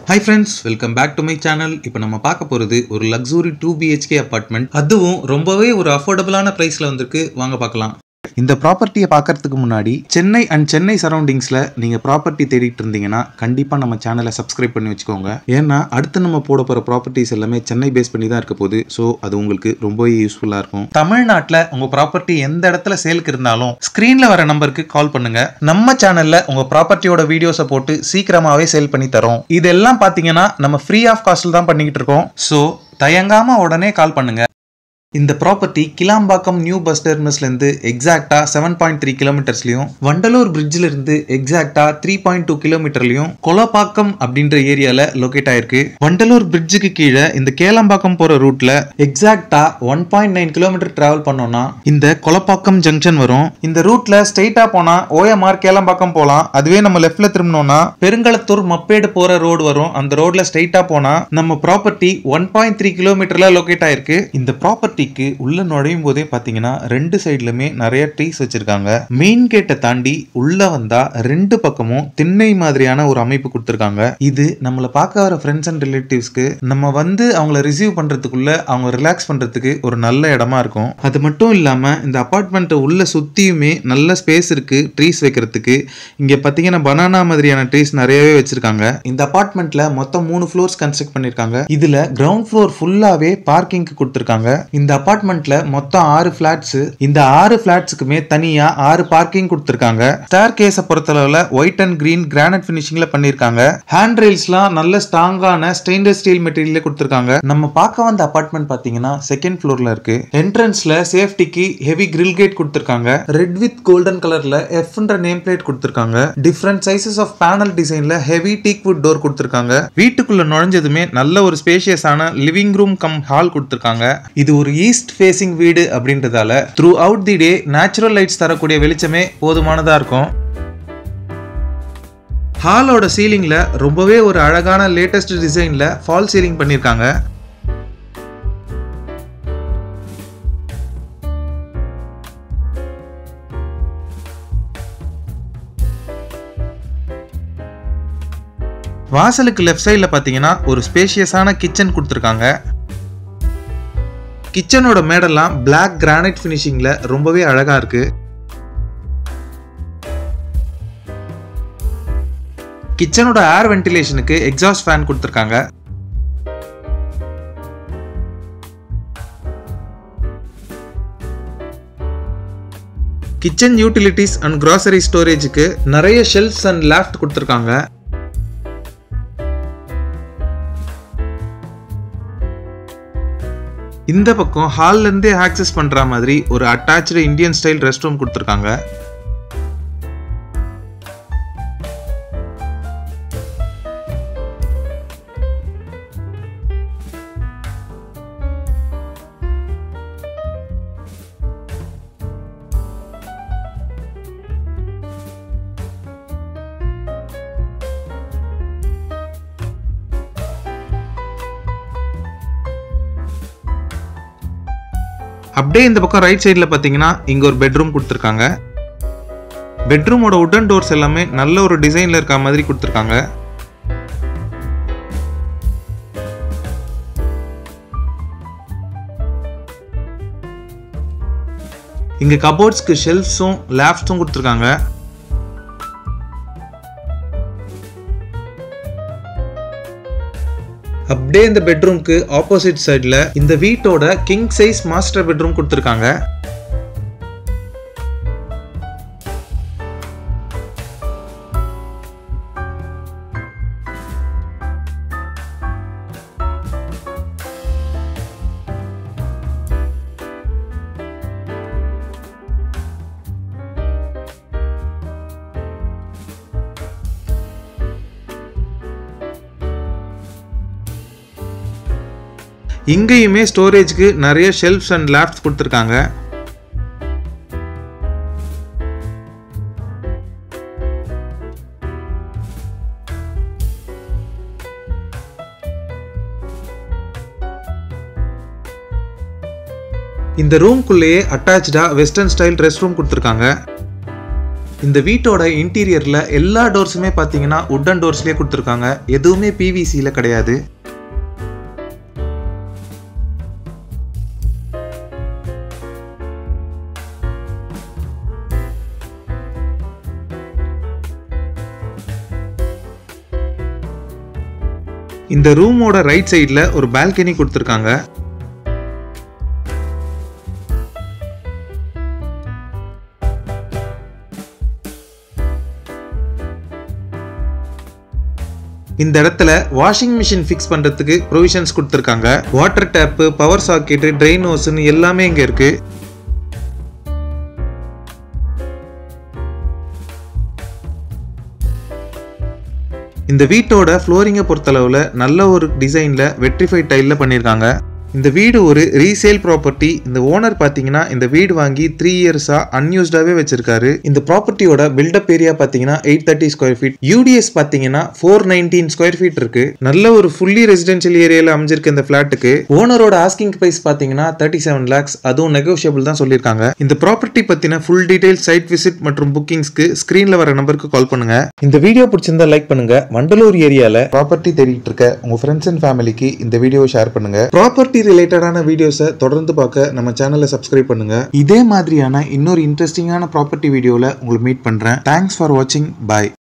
hi friends welcome back to my channel இப்போ நம்ம பார்க்க போகிறது ஒரு லக்ஸூரி டூ பிஹெச்கே அப்பார்ட்மெண்ட் அதுவும் ரொம்பவே ஒரு அஃபோர்டபுளான ப்ரைஸில் வந்திருக்கு வாங்க பார்க்கலாம் இந்த ப்ராப்பர்ட்டியை பார்க்கறதுக்கு முன்னாடி சென்னை அண்ட் சென்னை சரௌண்டிங்ஸில் நீங்கள் ப்ராப்பர்ட்டி தேடிட்டு இருந்தீங்கன்னா கண்டிப்பாக நம்ம சேனலை சப்ஸ்கிரைப் பண்ணி வச்சுக்கோங்க ஏன்னா அடுத்து நம்ம போட போகிற ப்ராப்பர்ட்டிஸ் எல்லாமே சென்னை பேஸ் பண்ணி தான் இருக்க போகுது ஸோ அது உங்களுக்கு ரொம்பவே யூஸ்ஃபுல்லாக இருக்கும் தமிழ்நாட்டில் உங்கள் ப்ராப்பர்ட்டி எந்த இடத்துல சேலுக்கு இருந்தாலும் ஸ்க்ரீனில் வர நம்பருக்கு கால் பண்ணுங்க நம்ம சேனலில் உங்கள் ப்ராப்பர்ட்டியோட வீடியோஸை போட்டு சீக்கிரமாகவே சேல் பண்ணி தரோம் இதெல்லாம் பார்த்தீங்கன்னா நம்ம ஃப்ரீ ஆஃப் காஸ்ட்டில் தான் பண்ணிக்கிட்டு இருக்கோம் ஸோ தயங்காமல் உடனே கால் பண்ணுங்க இந்த ப்ராப்பர்ட்டி கிளாம்பாக்கம் நியூ பஸ் டெர்மினஸ்லேருந்து எக்ஸாக்டா செவன் பாயிண்ட் த்ரீ கிலோமீட்டர்ஸ்லையும் வண்டலூர் பிரிட்ஜில் இருந்து எக்ஸாக்டா த்ரீ பாயிண்ட் டூ கிலோமீட்டர்லையும் கொலப்பாக்கம் அப்படின்ற ஏரியால லொகேட் ஆயிருக்கு வண்டலூர் பிரிட்ஜுக்கு கீழே இந்த கேளம்பாக்கம் போற ரூட்ல எக்ஸாக்டா one point nine kilometre travel பண்ணோம்னா இந்த கொலப்பாக்கம் ஜங்ஷன் வரும் இந்த ரூட்ல ஸ்ட்ரெயிட்டா போனா ஓஎம்ஆர் கேளம்பாக்கம் போலாம் அதுவே நம்ம லெஃப்ட்ல திரும்பினோம்னா பெருங்களத்தூர் மப்பேடு போற ரோடு வரும் அந்த ரோட்ல ஸ்ட்ரெயிட்டா போனா நம்ம ப்ராப்பர்ட்டி ஒன் பாயிண்ட் த்ரீ கிலோமீட்டர்ல லொகேட் ஆயிருக்கு இந்த ப்ராப்பர்ட்டிக்கு உள்ள நுழையும் போதே பாத்தீங்கன்னா ரெண்டு சைடுலுமே நிறைய ட்ரீஸ் வச்சிருக்காங்க மெயின் கேட்டை தாண்டி உள்ள வந்தா ரெண்டு பக்கமும் திண்ணை மாதிரியான ஒரு அமைப்பு கொடுத்துருக்காங்க இது நம்மளை பார்க்க வர ஃப்ரெண்ட்ஸ் அண்ட் ரிலேட்டிவ்ஸ்க்கு நம்ம வந்து அவங்கள ரிசீவ் பண்றதுக்குள்ள அவங்க ரிலாக்ஸ் பண்றதுக்கு ஒரு நல்ல இடமா இருக்கும் அது மட்டும் இல்லாம இந்த அபார்ட்மெண்ட்டை உள்ள சுத்தியுமே நல்ல ஸ்பேஸ் இருக்கு ட்ரீஸ் வைக்கிறதுக்கு இங்க பாத்தீங்கன்னா பனானா மாதிரியான ட்ரீஸ் நிறையவே வச்சிருக்காங்க இந்த அபார்ட்மெண்ட்ல மொத்தம் மூணு ஃப்ளோர்ஸ் கன்ஸ்ட்ரக்ட் பண்ணிருக்காங்க இதுல கிரவுண்ட் ஃப்ளோர் ஃபுல்லாவே பார்க்கிங்க்கு கொடுத்துருக்காங்க இந்த அபார்ட்மெண்ட்ல மொத்தம் ஆறு பிளாட்ஸ் இந்த ஆறு பிளாட்ஸுக்குமே தனியா ஆறு பார்க்கிங் கொடுத்துருக்காங்க ஸ்டார் கேஸை பொறுத்தளவுல ஒயிட் அண்ட் கிரீன் கிரானைட் பினிஷிங்ல பண்ணிருக்காங்க ஹேண்ட் ரெயில்ஸ்லாம் நல்ல ஸ்ட்ராங்கான ஸ்டெயின்லெஸ் ஸ்டீல் மெட்டீரியல் கொடுத்துருக்காங்க நம்ம பார்க்க வந்த அபார்ட்மெண்ட் பாத்தீங்கன்னா செகண்ட் ஃப்ளோர்ல இருக்கு என்ட்ரன்ஸ்ல சேஃப்டிக்கு ஹெவி கிரில் கேட் கொடுத்துருக்காங்க ரெட் வித் கோல்டன் கலர்ல எஃப்ன்ற நேம் பிளேட் கொடுத்துருக்காங்க டிஃப்ரெண்ட் சைசஸ் ஆஃப் பேனல் டிசைன்ல ஹெவி டீக் வுட் டோர் கொடுத்துருக்காங்க வீட்டுக்குள்ள நுழைஞ்சதுமே நல்ல ஒரு ஸ்பேஷியஸான லிவிங் ரூம் கம் ஹால் கொடுத்துருக்காங்க இது ஒரு ஈஸ்ட் ஃபேசிங் வீடு அப்படின்றதால throughout the day natural lights தரக்கூடிய வெளிச்சமே போதுமானதா இருக்கும் ஹாலோட சீலிங்ல ரொம்பவே ஒரு அழகான லேட்டஸ்ட் டிசைன்ல ஃபால் சீலிங் பண்ணியிருக்காங்க வாசலுக்கு லெஃப்ட் சைடில் பார்த்தீங்கன்னா ஒரு ஸ்பேஷியஸான கிச்சன் கொடுத்துருக்காங்க கிச்சனோட மேடெல்லாம் Black கிரானைட் ஃபினிஷிங்கில் ரொம்பவே அழகாக இருக்கு கிச்சனோட ஏர் வென்டிலேஷனுக்கு எக்ஸாஸ்ட் ஃபேன் கொடுத்துருக்காங்க கிச்சன் யூட்டிலிட்டிஸ் அண்ட் கிராசரி ஸ்டோரேஜுக்கு நிறைய ஷெல்ஃப்ஸ் அண்ட் லேஃப்ட் கொடுத்துருக்காங்க இந்த பக்கம் ஹால்ல இருந்தே ஆக்சஸ் பண்ற மாதிரி ஒரு attach Indian style rest room கொடுத்துருக்காங்க அப்படியே இந்த பக்கம் ரைட் சைடில் பார்த்தீங்கன்னா இங்கே ஒரு பெட்ரூம் கொடுத்துருக்காங்க பெட்ரூமோட உடன் டோர்ஸ் எல்லாமே நல்ல ஒரு டிசைனில் இருக்க மாதிரி கொடுத்துருக்காங்க இங்கே கபோர்ட்ஸ்க்கு ஷெல்ஃப்ஸும் லேஃப்ட்ஸும் கொடுத்துருக்காங்க அப்படியே இந்த பெட்ரூம்க்கு ஆப்போசிட் சைடில் இந்த வீட்டோட கிங் சைஸ் மாஸ்டர் பெட்ரூம் கொடுத்துருக்காங்க இங்கேயுமே ஸ்டோரேஜ்க்கு நிறைய ஷெல்ஃப்ஸ் அண்ட் லேப்ஸ் கொடுத்துருக்காங்க இந்த ரூம்குள்ளேயே அட்டாச்சா வெஸ்டர்ன் ஸ்டைல் ரெஸ்ட் ரூம் கொடுத்துருக்காங்க இந்த வீட்டோட இன்டீரியர்ல எல்லா டோர்ஸுமே பார்த்தீங்கன்னா உட்டன் டோர்ஸ்லேயே கொடுத்துருக்காங்க எதுவுமே பிவிசியில் கிடையாது இந்த ரூமோட ரைட் சைடில் ஒரு பால்கனி கொடுத்துருக்காங்க இந்த இடத்துல வாஷிங் மிஷின் ஃபிக்ஸ் பண்ணுறதுக்கு ப்ரொவிஷன்ஸ் கொடுத்துருக்காங்க water tap power socket drain ஹோஸ்னு எல்லாமே இங்கே இருக்குது இந்த வீட்டோட ஃப்ளோரிங்கை பொறுத்தளவில் நல்ல ஒரு டிசைனில் வெட்ரிஃபைட் டைலில் பண்ணியிருக்காங்க இந்த வீடு ஒரு ரீசேல் ப்ராப்பர்ட்டி இந்த ஓனர் பார்த்தீங்கன்னா இந்த வீடு வாங்கி த்ரீ இயர்ஸாக அன்யூஸ்டாகவே வச்சிருக்காரு இந்த ப்ராப்பர்ட்டியோட பில்டப் ஏரியா பார்த்தீங்கன்னா eight thirty square feet UDS பார்த்தீங்கன்னா ஃபோர் நைன்டீன் ஸ்கொயர் ஃபீட் இருக்கு நல்ல ஒரு ஃபுல்லி ரெசிடென்ஷியல் ஏரியாவில் அமைஞ்சிருக்கு இந்த ஃபிளாட்டுக்கு ஓனரோட ஆஸ்கிங் ப்ரைஸ் பார்த்தீங்கன்னா தேர்ட்டி செவன் லேக்ஸ் அதுவும் நெகோஷியபிள் தான் சொல்லியிருக்காங்க இந்த ப்ராப்பர்ட்டி பற்றின ஃபுல் டீடைல் சைட் விசிட் மற்றும் புக்கிங்ஸ்க்கு ஸ்க்ரீனில் வர நம்பருக்கு கால் பண்ணுங்க இந்த வீடியோ பிடிச்சிருந்தா லைக் பண்ணுங்க வண்டலூர் ஏரியாவில் ப்ராப்பர்ட்டி தேடிட்டு இருக்க உங்க ஃப்ரெண்ட்ஸ் அண்ட் ஃபேமிலிக்கு இந்த வீடியோவை ஷேர் பண்ணுங்க ப்ராப்பர்ட்டி ரிலேட்டடான வீடியோஸை தொடர்ந்து பார்க்க நம்ம சேனலை சப்ஸ்கிரைப் பண்ணுங்க இதே மாதிரியான இன்னொரு இன்ட்ரெஸ்டிங்கான ப்ராப்பர்ட்டி வீடியோவில் உங்களை மீட் பண்றேன் தேங்க்ஸ் ஃபார் வாட்சிங் பாய்